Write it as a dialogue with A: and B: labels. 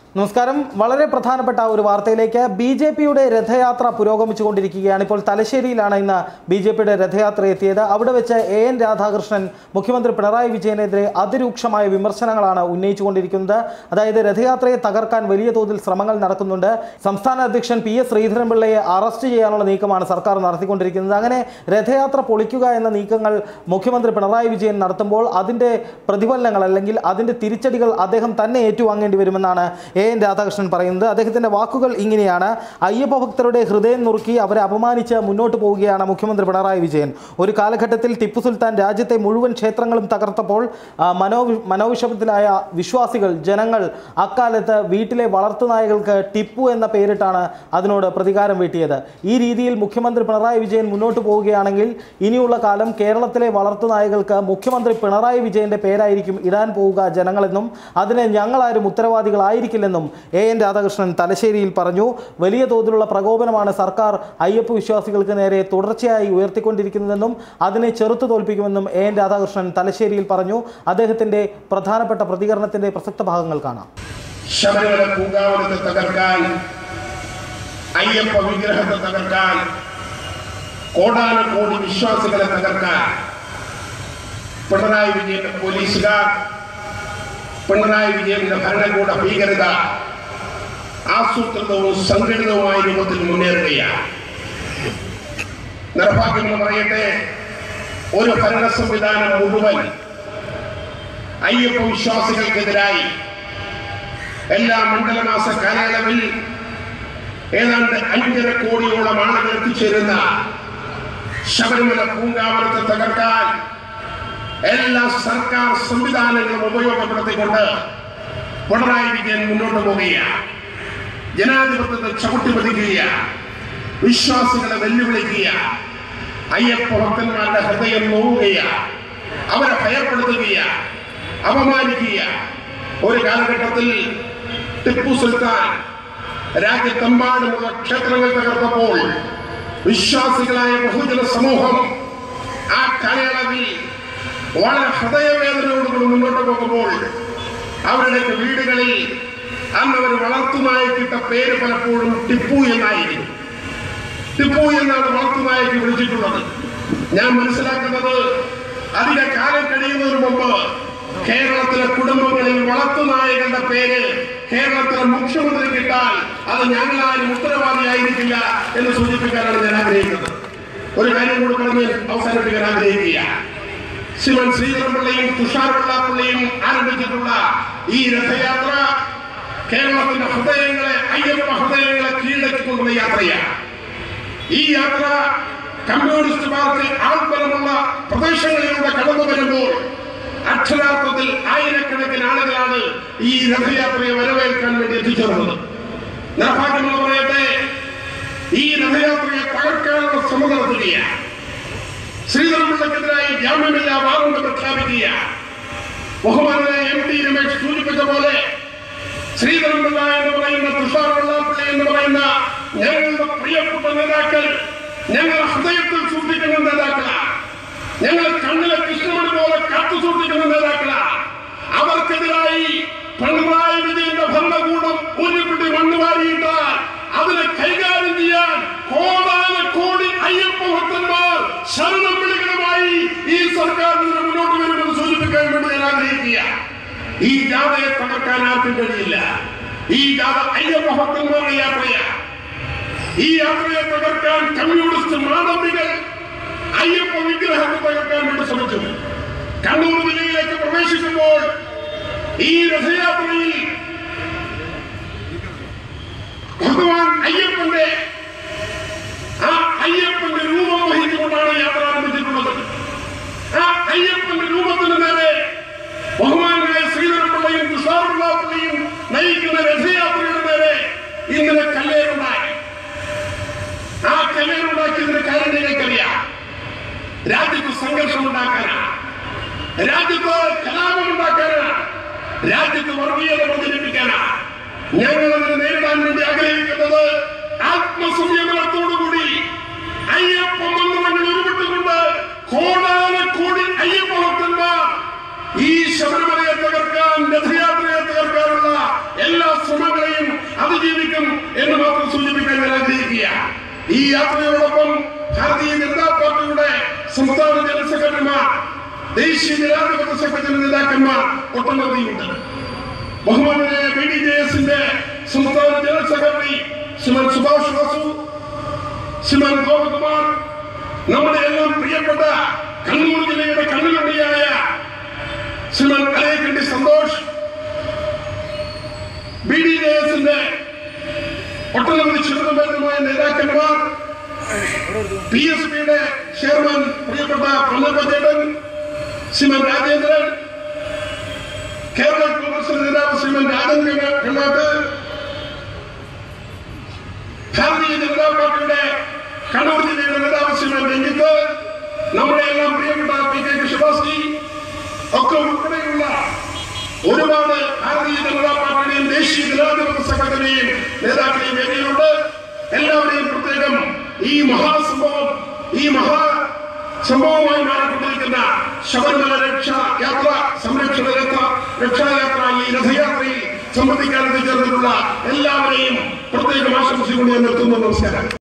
A: നമസ്കാരം വളരെ പ്രധാനപ്പെട്ട ഒരു വാർത്തയിലേക്ക് ബി ജെ പിയുടെ രഥയാത്ര പുരോഗമിച്ചുകൊണ്ടിരിക്കുകയാണ് ഇപ്പോൾ തലശ്ശേരിയിലാണ് ഇന്ന് ബി ജെ പിയുടെ രഥയാത്ര എത്തിയത് അവിടെ വെച്ച് എ എൻ രാധാകൃഷ്ണൻ മുഖ്യമന്ത്രി പിണറായി വിജയനെതിരെ അതിരൂക്ഷമായ വിമർശനങ്ങളാണ് ഉന്നയിച്ചുകൊണ്ടിരിക്കുന്നത് അതായത് രഥയാത്രയെ തകർക്കാൻ വലിയ തോതിൽ ശ്രമങ്ങൾ നടക്കുന്നുണ്ട് സംസ്ഥാന അധ്യക്ഷൻ പി എസ് ശ്രീധരൻപിള്ളയെ അറസ്റ്റ് ചെയ്യാനുള്ള നീക്കമാണ് സർക്കാർ നടത്തിക്കൊണ്ടിരിക്കുന്നത് അങ്ങനെ രഥയാത്ര പൊളിക്കുക എന്ന നീക്കങ്ങൾ മുഖ്യമന്ത്രി പിണറായി വിജയൻ നടത്തുമ്പോൾ അതിൻ്റെ പ്രതിഫലനങ്ങൾ അല്ലെങ്കിൽ അതിൻ്റെ തിരിച്ചടികൾ അദ്ദേഹം തന്നെ ഏറ്റുവാങ്ങേണ്ടി വരുമെന്നാണ് എ എൻ രാധാകൃഷ്ണൻ പറയുന്നത് അദ്ദേഹത്തിൻ്റെ വാക്കുകൾ ഇങ്ങനെയാണ് അയ്യപ്പ ഭക്തരുടെ ഹൃദയം നുറുക്കി അവരെ അപമാനിച്ച് മുന്നോട്ട് പോവുകയാണ് മുഖ്യമന്ത്രി പിണറായി വിജയൻ ഒരു കാലഘട്ടത്തിൽ ടിപ്പു സുൽത്താൻ രാജ്യത്തെ മുഴുവൻ ക്ഷേത്രങ്ങളും തകർത്തപ്പോൾ ആ, മനോ മനോവിഷമത്തിലായ വിശ്വാസികൾ ജനങ്ങൾ അക്കാലത്ത് വീട്ടിലെ വളർത്തുനായകൾക്ക് ടിപ്പു എന്ന പേരിട്ടാണ് അതിനോട് പ്രതികാരം വീട്ടിയത് ഈ രീതിയിൽ മുഖ്യമന്ത്രി പിണറായി വിജയൻ മുന്നോട്ട് പോവുകയാണെങ്കിൽ ഇനിയുള്ള കാലം കേരളത്തിലെ വളർത്തുനായകൾക്ക് മുഖ്യമന്ത്രി പിണറായി വിജയന്റെ പേരായിരിക്കും ഇടാൻ പോവുക ജനങ്ങളെന്നും അതിന് ഞങ്ങളാരും ഉത്തരവാദികളായിരിക്കില്ലെന്നും എ എൻ രാധാകൃഷ്ണൻ തലശ്ശേരിയിൽ പറഞ്ഞു വലിയ തോതിലുള്ള പ്രകോപനമാണ് സർക്കാർ അയ്യപ്പ വിശ്വാസികൾക്ക് നേരെ തുടർച്ചയായി ഉയർത്തിക്കൊണ്ടിരിക്കുന്നതെന്നും അതിനെ ചെറുത്തു തോൽപ്പിക്കുമെന്നും എ എൻ രാധാകൃഷ്ണൻ തലശ്ശേരിയിൽ പറഞ്ഞു അദ്ദേഹത്തിന്റെ പ്രധാനപ്പെട്ട പ്രതികരണത്തിന്റെ പ്രസക്ത ഭാഗങ്ങൾ കാണാം
B: ശബരിമല പൂങ്കാവനത്തെ തകർക്കാൻ അയ്യപ്പ വിഗ്രഹത്തെ തകർക്കാൻ കോടാനക്കോടി വിശ്വാസികളെ തകർക്കാൻ പിണറായി വിജയന്റെ പോലീസുകാർ പിണറായി വിജയന്റെ ഭരണകൂട ഭീകരത ആസൂത്രിതവും സംഘടിതവുമായ രൂപത്തിൽ മുന്നേറുകയാണ് നിർഭാഗ്യമെന്ന് പറയട്ടെ ഒരു ഭരണ സംവിധാനം മുഴുവൻ അയ്യപ്പ വിശ്വാസികൾക്കെതിരായി എല്ലാ മണ്ഡലമാസ കാലയളവിൽ ഏതാണ്ട് അഞ്ചര കോടിയോളം ആളുകൾ എത്തിച്ചേരുന്ന ശബരിമല പൂങ്കാവനത്തെ തകർക്കാൻ എല്ലാ സർക്കാർ സംവിധാനങ്ങളും ഉപയോഗപ്പെടുത്തിക്കൊണ്ട് പിണറായി വിജയൻ മുന്നോട്ട് പോവുകയാണ് ജനാധിപത്യത്തെ ചവിട്ടി പതിക്കുക വിശ്വാസികളെ വെല്ലുവിളിക്കുക അയ്യപ്പ ഭക്തന്മാരുടെ ഹൃദയം നോവുകയാണ് അവരെ ഭയപ്പെടുത്തുക അപമാനിക്കുക ഒരു കാലഘട്ടത്തിൽ ടിപ്പു സുൽത്താൻ രാജ്യത്തെമ്പാടുമുള്ള ക്ഷേത്രങ്ങൾ തകർത്തപ്പോൾ വിശ്വാസികളായ ബഹുജന സമൂഹം ആ കാലയളവിൽ വളരെ ഹൃദയവേദനയോടുകൂടി മുന്നോട്ട് പോകുമ്പോൾ അവരുടെ വീടുകളിൽ അന്ന് അവർ വളർത്തുനായക്കിട്ട പേര് പലപ്പോഴും ടിപ്പു എന്നായിരുന്നു ടിപ്പു എന്നാണ് വളർത്തുനായക്ക് വിളിച്ചിട്ടുള്ളത് ഞാൻ മനസ്സിലാക്കുന്നത് അധിക കാലം കഴിയുന്നതിന് മുമ്പ് കേരളത്തിലെ കുടുംബങ്ങളിൽ വളർത്തുനായകളുടെ പേര് കേരളത്തിലെ മുഖ്യമന്ത്രി കിട്ടാൻ അത് ഞങ്ങളാരും ഉത്തരവാദിയായിരിക്കില്ല എന്ന് സൂചിപ്പിക്കാനാണ് ഞാൻ ആഗ്രഹിക്കുന്നത് ഒരു കാര്യം കൂടി പറഞ്ഞ് അവസാനിപ്പിക്കാൻ ആഗ്രഹിക്കുക ശിവൻ ശ്രീധരൻപിള്ളയും തുഷാർ വെള്ളാപ്പിള്ളയും ആരംഭിച്ചിട്ടുള്ള ഈ രഥയാത്ര കേരളത്തിന്റെ ഹൃദയങ്ങളെ അയ്യപ്പ ഹൃദയങ്ങളെ കീഴടക്കിക്കൊണ്ടുള്ള യാത്രയാണ് ഈ യാത്ര കമ്മ്യൂണിസ്റ്റ് പാർട്ടി ആൾബലമുള്ള പ്രദേശങ്ങളിലൂടെ കടന്നു വരുമ്പോൾ അക്ഷരാർത്ഥത്തിൽ ആയിരക്കണക്കിന് ആളുകളാണ് ഈ രഥയാത്രയെ വരവേൽക്കാൻ വേണ്ടി എത്തിച്ചേർന്നത് നിർഭാഗ്യമെന്ന് പറയട്ടെ ഈ രഥയാത്രയെ തകർക്കാനുള്ള ശ്രമം നടത്തുകയാണ് ശ്രീധരൻപിള്ളക്കെതിരായി ജാമ്യമില്ലാ വാറണ്ട് പ്രഖ്യാപിക്കുക ബഹുമാനായ എം ടി രമേശ് സൂചിപ്പിച്ച പോലെ ശ്രീധരൻപിള്ള എന്ന് പറയുന്ന തുഷാർ വെള്ളാപ്പള്ളി എന്ന് പറയുന്ന ഞങ്ങളുടെ പ്രിയപ്പെട്ട നേതാക്കൾ ഞങ്ങൾ ഹൃദയത്തിൽ സൂക്ഷിക്കുന്ന നേതാക്കളാണ് ഞങ്ങൾ കണ്ണിലെ കൃഷ്ണമണി പോലെ കാത്തു സൂക്ഷിക്കുന്ന നേതാക്കളാണ് അവർക്കെതിരായി പിണറായി വിജയന്റെ ഭരണകൂടം ഒരു പിടി മണ്ണ് വാരിയിട്ടാൽ അതിനെ കൈകാര്യം ചെയ്യാൻ കോടാനക്കോടി അയ്യപ്പ ഭക്തന്മാർ ശരണം വിളികളുമായി ഈ സർക്കാരിന് മുന്നോട്ട് വരുമെന്ന് സൂചിപ്പിക്കാൻ വേണ്ടി ഞാൻ ആഗ്രഹിക്കുക ഈ ജാഥയെ തകർക്കാൻ ആർക്കും കഴിയില്ല ഈ ജാഥ അയ്യപ്പ ഭക്തന്മാരുടെ യാത്രയാണ് ഈ യാത്രയെ തകർക്കാൻ കമ്മ്യൂണിസ്റ്റ് മാനവികൾ അയ്യപ്പ വിഗ്രഹത്തെ തകർക്കാൻ വേണ്ടി ശ്രമിച്ചു കണ്ണൂർ ജില്ലയിലേക്ക് പ്രവേശിക്കുമ്പോൾ ഈ രഥയാത്രയിൽ ഭഗവാൻ അയ്യപ്പന്റെ ആ അയ്യപ്പന്റെ രൂപം വഹിച്ചുകൊണ്ടാണ് യാത്ര ആരംഭിച്ചിട്ടുള്ളത് ആ അയ്യപ്പന്റെ രൂപത്തിന് നേരെ ബഹുമാനായ ശ്രീധരൻപിള്ളയും തുഷാറുള്ളപ്പിള്ളയും നയിക്കുന്ന രഥയാത്രയുടെ നേരെ ഇന്നലെ കല്ലേറുണ്ടായി ആ കല്ലേറുണ്ടാക്കിയതിന്റെ കാര്യം നിങ്ങൾക്കറിയാം രാജ്യത്ത് സംഘർഷം ഉണ്ടാക്കാനാണ് രാജ്യത്ത് കലാപം ഉണ്ടാക്കാനാണ് രാജ്യത്ത് വർഗീയത പ്രചരിപ്പിക്കാനാണ് ഞങ്ങൾ അതിനെ നേരിടാൻ വേണ്ടി ആഗ്രഹിക്കുന്നത് ആത്മസംയമനത്തോടുകൂടി അയ്യപ്പ മന്ത്രങ്ങൾ ഉരുവിട്ടുകൊണ്ട് കോടാനക്കോടി അയ്യപ്പ ഭക്തന്മാർ ഈ ശബരിമലയെ തകർക്കാൻ രഥയാത്രയെ തകർക്കാനുള്ള എല്ലാ ശ്രമങ്ങളെയും ഈ യാത്രയോടൊപ്പം ഭാരതീയ ജനതാ പാർട്ടിയുടെ സംസ്ഥാന ജനറൽ സെക്രട്ടറിമാർ ദേശീയ ജനാധിപത്യ സംഘത്തിന്റെ നേതാക്കന്മാർ ഒട്ടനവധിയുണ്ട് ബഹുമാനായ ബി ഡി ജെ എസിന്റെ സംസ്ഥാന ജനറൽ സെക്രട്ടറി ശ്രീമൻ സുഭാഷ് വാസു ശ്രീമൻ ഗോപകുമാർ നമ്മുടെ എല്ലാം പ്രിയപ്പെട്ട കണ്ണൂർ ജില്ലയുടെ കണ്ണുകണ്ടിയായ Sriman Kalayakkandi Santhosh B D J എസിന്റെ ഒട്ടനവധി ചെറുതമായ നേതാക്കന്മാർ പി എസ് പിയുടെ ചെയർമാൻ പ്രിയപ്പെട്ട പ്രമോദേട്ടൻ ശ്രീമൻ രാജേന്ദ്രൻ കേരള കോൺഗ്രസ് നേതാവ് ശ്രീമൻ രാജൻ കണ്ണാട്ട് ഭാരതീയ ജനതാ പാർട്ടിയുടെ കണ്ണൂർ ജില്ലയുടെ നേതാവ് ശ്രീമൻ രഞ്ജിത്ത് നമ്മുടെ എല്ലാം പ്രിയപ്പെട്ട പി കെ കൃഷ്ണദാസ്ജി ഒക്കെ ഉൾപ്പെടെയുള്ള ഒരുപാട് ഭാരതീയ ജനതാ പാർട്ടിയുടെയും ദേശീയ ജനാധിപത്യ സംഘടനയും നേതാക്കളെയും വേദിയിലുണ്ട് എല്ലാവരെയും പ്രത്യേകം ഈ മഹാസംഭവം ഈ മഹാ സംഭവമായി മാറിക്കൊണ്ടിരിക്കുന്ന ശബരിമല രക്ഷ യാത്ര സംരക്ഷണ രഥ രക്ഷായാത്ര ഈ രഥയാത്രയിൽ സംബന്ധിക്കാൻ എത്തിച്ചേർന്നിട്ടുള്ള എല്ലാവരെയും പ്രത്യേകം ആശംസിച്ചുകൊണ്ട് ഞാൻ നിർത്തുന്നു നമസ്കാരം